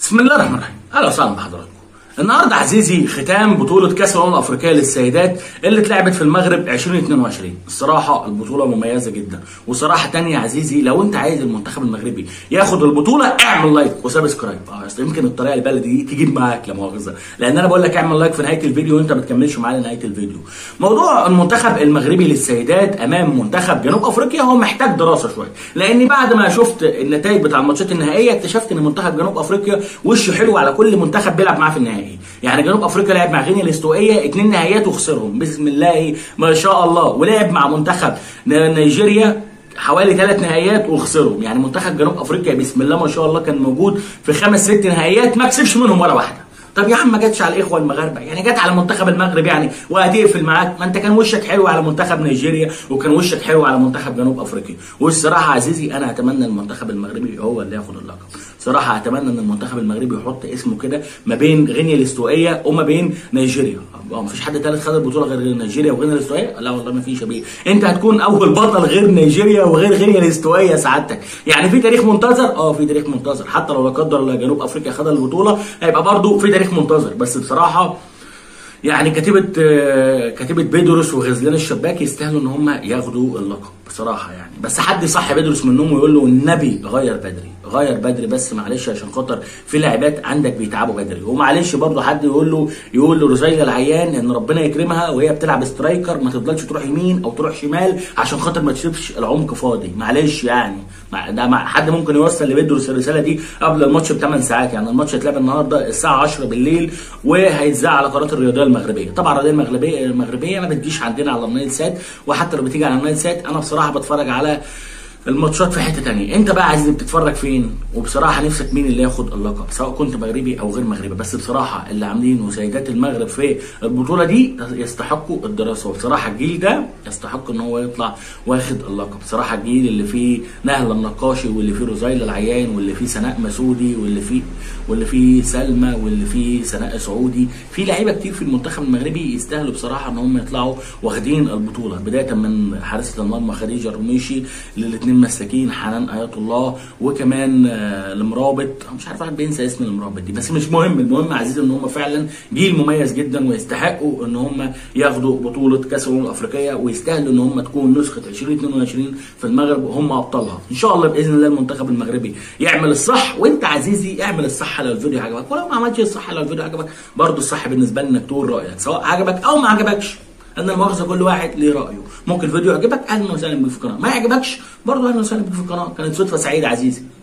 بسم الله الرحمن الرحيم اهلا وسهلا بحضراتكم النهارده عزيزي ختام بطولة كأس الأمم الأفريقية للسيدات اللي اتلعبت في المغرب 2022 الصراحة البطولة مميزة جدا وصراحة تانية يا عزيزي لو أنت عايز المنتخب المغربي ياخد البطولة اعمل لايك وسبسكرايب اه اصل يمكن الطريقة البلدي دي تجيب معاك لا مؤاخذة لأن أنا بقول لك اعمل لايك في نهاية الفيديو وأنت ما بتكملش معايا لنهاية الفيديو موضوع المنتخب المغربي للسيدات أمام منتخب جنوب أفريقيا هو محتاج دراسة شوية لأن بعد ما شفت النتائج بتاع الماتشات النهائية اكتشفت إن منتخب جنوب أفريقيا وشه حلو على كل منتخب بيلعب معاه في النهائي يعني جنوب افريقيا لعب مع غينيا الاستوائيه اتنين نهائيات وخسرهم بسم الله ما شاء الله ولعب مع منتخب نيجيريا حوالي ثلاث نهائيات وخسرهم يعني منتخب جنوب افريقيا بسم الله ما شاء الله كان موجود في خمس ست نهائيات ما كسبش منهم ولا واحده طب يا عم ما جاتش على الاخوه المغاربه يعني جت على منتخب المغرب يعني وهتقفل معاك ما انت كان وشك حلو على منتخب نيجيريا وكان وشك حلو على منتخب جنوب افريقيا والصراحه عزيزي انا اتمنى المنتخب المغربي هو اللي ياخد اللقب صراحه اتمنى ان المنتخب المغربي يحط اسمه كده ما بين غينيا الاستوائيه وما بين نيجيريا اه مفيش حد ثالث خد البطوله غير نيجيريا وغينيا الاستوائيه لا والله ما فيش يا بيه انت هتكون اول بطل غير نيجيريا وغير غينيا الاستوائيه سعادتك يعني في تاريخ منتظر اه في تاريخ منتظر حتى لو لا قدر الله جنوب افريقيا خد البطوله هيبقى برضه في تاريخ منتظر بس بصراحه يعني كتيبة كتيبة بيدروس وغزلان الشباك يستاهلوا ان هم ياخدوا اللقب بصراحة يعني بس حد يصحي بيدروس منهم ويقول له النبي غير بدري غير بدري بس معلش عشان خاطر في لاعبات عندك بيتعبوا بدري ومعلش برضه حد يقول له يقول له رزية العيان ان ربنا يكرمها وهي بتلعب سترايكر ما تفضلش تروح يمين او تروح شمال عشان خاطر ما تسيبش العمق فاضي معلش يعني ده مع حد ممكن يوصل لبيدروس الرساله دي قبل الماتش ب 8 ساعات يعني الماتش هيتلعب النهارده الساعه 10 بالليل وهيتذاع على قناه الرياضيه المغربيه طبعا الرياضيه المغربيه المغربيه ما بتجيش عندنا على النايل سات وحتى لو بتيجي على النايل سات انا بصراحه بتفرج على الماتشات في حته تانية انت بقى عايز بتتفرج فين وبصراحه نفسك مين اللي ياخد اللقب سواء كنت مغربي او غير مغربي بس بصراحه اللي عاملينه سيدات المغرب في البطوله دي يستحقوا الدراسه وبصراحه الجيل ده يستحق ان هو يطلع واخد اللقب بصراحه الجيل اللي فيه نهله النقاشي واللي فيه روزايلا العيان واللي فيه سناء مسودي واللي فيه واللي فيه سلمى واللي فيه سناء سعودي في لعيبه كتير في المنتخب المغربي يستاهلوا بصراحه ان هم يطلعوا واخدين البطوله بدايه من حارسه المرمى خديجه الرميشي للاثنين مساكين حنان ايات الله وكمان المرابط مش عارف واحد بينسى اسم المرابط دي بس مش مهم المهم عزيزي ان هم فعلا جيل مميز جدا ويستحقوا ان هم ياخدوا بطوله كاس الامم الافريقيه ويستاهلوا ان هم تكون نسخه 2022 في المغرب وهم ابطالها ان شاء الله باذن الله المنتخب المغربي يعمل الصح وانت عزيزي اعمل الصح لو الفيديو عجبك ولو ما عملتش الصح لو الفيديو عجبك برضه الصح بالنسبه لي انك تقول رايك سواء عجبك او ما عجبكش ان المؤاخذه كل واحد ليه رايه ممكن الفيديو يعجبك اهلا وسهلا بيك في القناه ما يعجبكش برضه اهلا وسهلا بيك في القناه كانت صدفه سعيده عزيزي